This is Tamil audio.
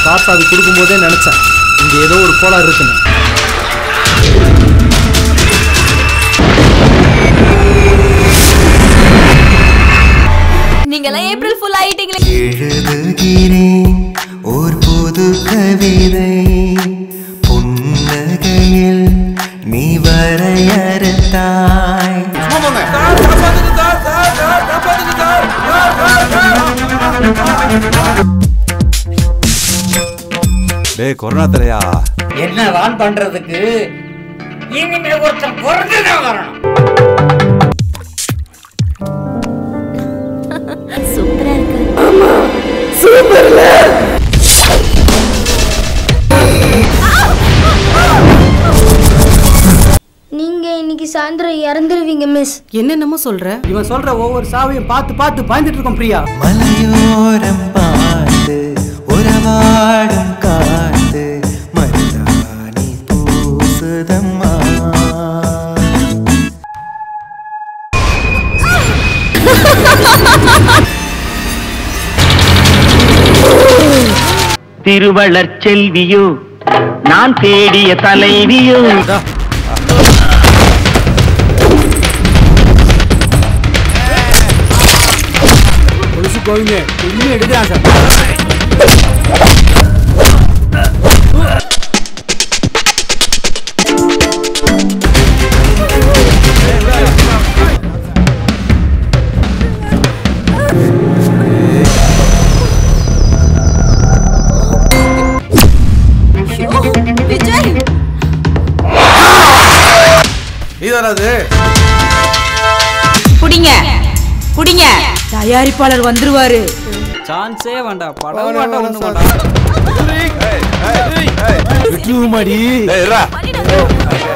தாத்தாவுக்கு கொடுக்கும்போதே நினைச்சேன் இங்க ஏதோ ஒரு கோளாறு இருக்குன்னு நீங்கெல்லாம் ஏப்ரல் ஃபுல் ஆயிட்டீங்களே எழுதுகிறேன் ஓர் புது கவிதை புன்னகையில் நீ வரையறுத்தாய் டேய் கொரோனா தலையா என்ன ரான் பண்றதுக்கு இனிமே ஒருத்தன் பிறந்துதான் வரணும் சூப்பரா இருக்கு நீங்க இன்னைக்கு சாயந்தரம் இறந்துருவீங்க மிஸ் என்னென்னமோ சொல்ற இவன் சொல்ற ஒவ்வொரு சாவையும் பார்த்து பார்த்து பயந்துட்டு இருக்கோம் பிரியா மலையோரம் பார்த்து உறவாடும் காத்து மருதாணி பூசுதம்மா திருவளர் செல்வியோ நான் தேடிய தலைவியோ கொலுசு கோவிங்க இன்னும் எடுக்கிறான் சார் விஜய் நீதானா அது குடிங்க குடிங்க தயாரிப்பாளர் வந்துருவாரு சான்ஸே வேண்டாம் படம் வேண்டாம் ஒண்ணு வேண்டாம் விட்டுருமாடி பண்ணிடாத.